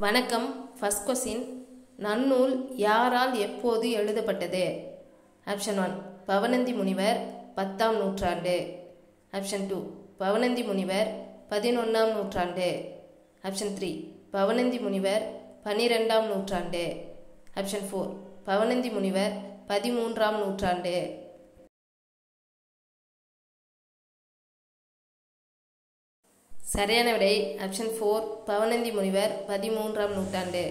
வணக்கம் first question நன்னூல் யாரால் எப்போது எழுதப்பட்டது ஆப்ஷன் ஒன் பவனந்தி முனிவர் பத்தாம் நூற்றாண்டு ஆப்ஷன் டூ பவனந்தி முனிவர் பதினொன்றாம் நூற்றாண்டு ஆப்ஷன் த்ரீ பவனந்தி முனிவர் பன்னிரெண்டாம் நூற்றாண்டு ஆப்ஷன் ஃபோர் பவனந்தி முனிவர் பதிமூன்றாம் நூற்றாண்டு சரியான விடை ஆப்ஷன் ஃபோர் பவனந்தி முனிவர் பதிமூன்றாம் நூற்றாண்டு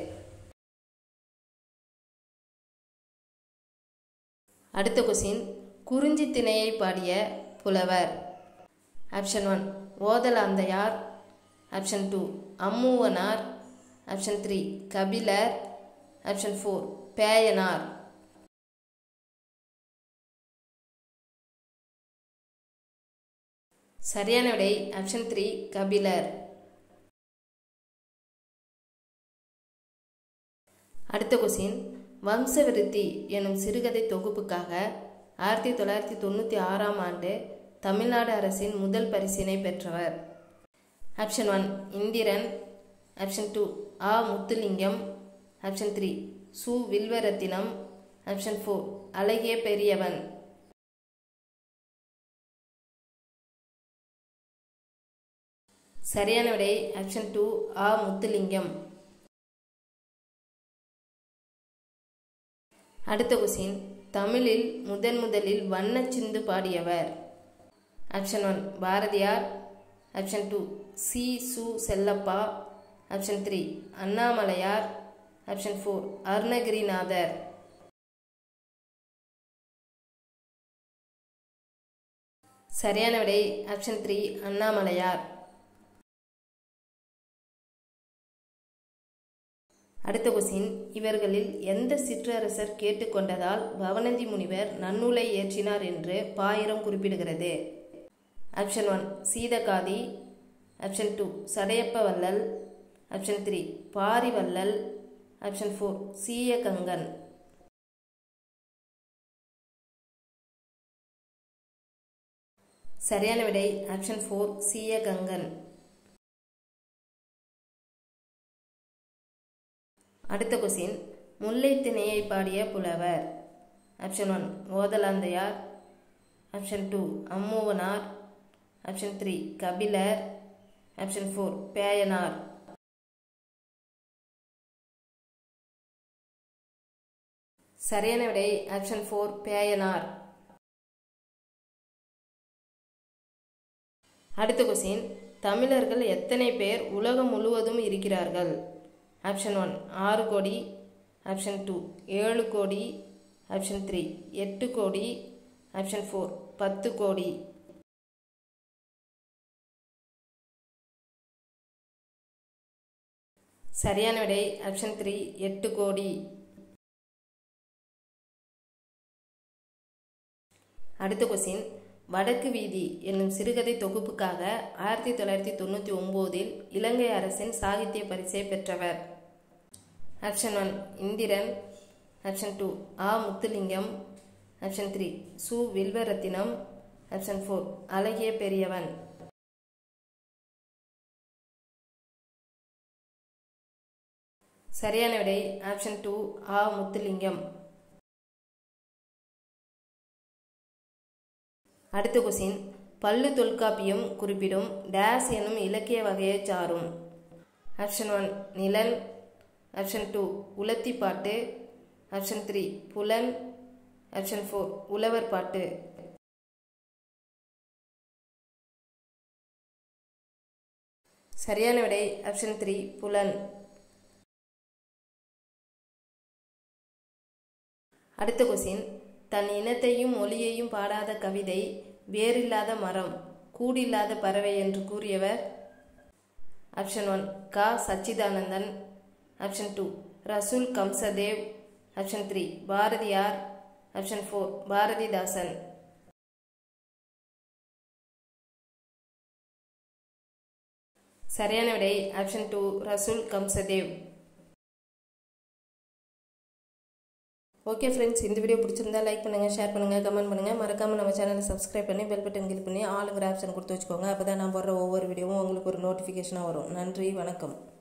அடுத்த கொஸ்டின் குறிஞ்சி திணையை பாடிய புலவர் option one Othalanthaiyar option two Ammuvanar option three Kapilar option four Peyanar சரியான விடை ஆப்ஷன் த்ரீ கபிலர் அடுத்த கொஸ்டின் வம்சவிருத்தி எனும் சிறுகதை தொகுப்புக்காக ஆயிரத்தி தொள்ளாயிரத்தி தொண்ணூற்றி ஆறாம் ஆண்டு தமிழ்நாடு அரசின் முதல் பரிசினை பெற்றவர் option one Indiran option two ஆ முத்துலிங்கம் ஆப்ஷன் த்ரீ சு வில்வரத்தினம் ஆப்ஷன் ஃபோர் அழகிய பெரியவன் சரியான விடை ஆப்ஷன் டூ ஆ முத்துலிங்கம் அடுத்த கொஸ்டின் தமிழில் முதன் முதலில் வண்ணச்சிந்து பாடியவர் option one Bharathiyar option two சி சு Chellappa option three Annamalaiyar option four Arunagirinathar சரியான விடை ஆப்ஷன் த்ரீ அண்ணாமலையார் அடுத்த கொஸ்டின் இவர்களில் எந்த சிற்றரசர் கேட்டுக்கொண்டதால் பவனந்தி முனிவர் நன்னூலை ஏற்றினார் என்று பாயிரம் குறிப்பிடுகிறது option one Seethakathi option two Sadaiyappa Vallal option three Parivallal option four Seeyagangan சரியான விடை ஆப்ஷன் ஃபோர் சீயகங்கன் அடுத்த கொஸ்டின் முல்லை திணையை பாடிய புலவர் option one Othalanthaiyar option two Ammuvanar option three Kapilar option four Peyanar சரியான விடை ஆப்ஷன் ஃபோர் பேயனார் அடுத்த கொஸ்டின் தமிழர்கள் எத்தனை பேர் உலகம் முழுவதும் இருக்கிறார்கள் ஆப்ஷன் ஒன் ஆறு கோடி ஆப்ஷன் டூ ஏழு கோடி ஆப்ஷன் த்ரீ எட்டு கோடி ஆப்ஷன் ஃபோர் பத்து கோடி சரியான விடை ஆப்ஷன் த்ரீ எட்டு கோடி அடுத்த கொஸ்டின் வடக்கு வீதி என்னும் சிறுகதை தொகுப்புக்காக ஆயிரத்தி தொள்ளாயிரத்தி தொண்ணூற்றி ஒம்போதில் இலங்கை அரசின் சாகித்ய பரிசை பெற்றவர் option one Indiran option two ஆ முத்துலிங்கம் ஆப்ஷன் த்ரீ சு வில்வரத்தினம் ஆப்ஷன் ஃபோர் அழகிய பெரியவன் சரியான விடை ஆப்ஷன் டூ ஆ முத்துலிங்கம் அடுத்த கொஸ்டின் பல்லு தொல்காப்பியம் குறிப்பிடும் டேஸ் எனும் இலக்கிய வகையை சாரும் ஆப்ஷன் ஒன் நிலன் ஆப்ஷன் டூ உலத்தி பாட்டு ஆப்ஷன் த்ரீ புலன் ஆப்ஷன் ஃபோர் உழவர் பாட்டு சரியான விடை ஆப்ஷன் த்ரீ புலன் அடுத்த கொஸ்டின் தன் இனத்தையும் மொழியையும் பாடாத கவிதை வேறில்லாத மரம் கூடில்லாத பறவை என்று கூறியவர் ஆப்ஷன் ஒன் க Sachidanandan option two Rasool Kamsadev option three Bharathiyar option four Bharathidasan சரியான விடை option two Rasool Kamsadev okay friends இந்த வீடியோ பிடிச்சிருந்தா லைக் பண்ணுங்கள் ஷேர் பண்ணுங்கள் கமெண்ட் பண்ணுங்கள் மறக்காமல் நம்ம சேனலை சப்ஸ்கிரைப் பண்ணி பெல் பட்டன் கிளிக் பண்ணி ஆளுங்கிற ஆப்ஷன் கொடுத்து வச்சுக்கோங்க அப்போ தான் நான் போடுற ஒவ்வொரு வீடியோவும் உங்களுக்கு ஒரு நோட்டிஃபிகேஷனாக வரும் நன்றி வணக்கம்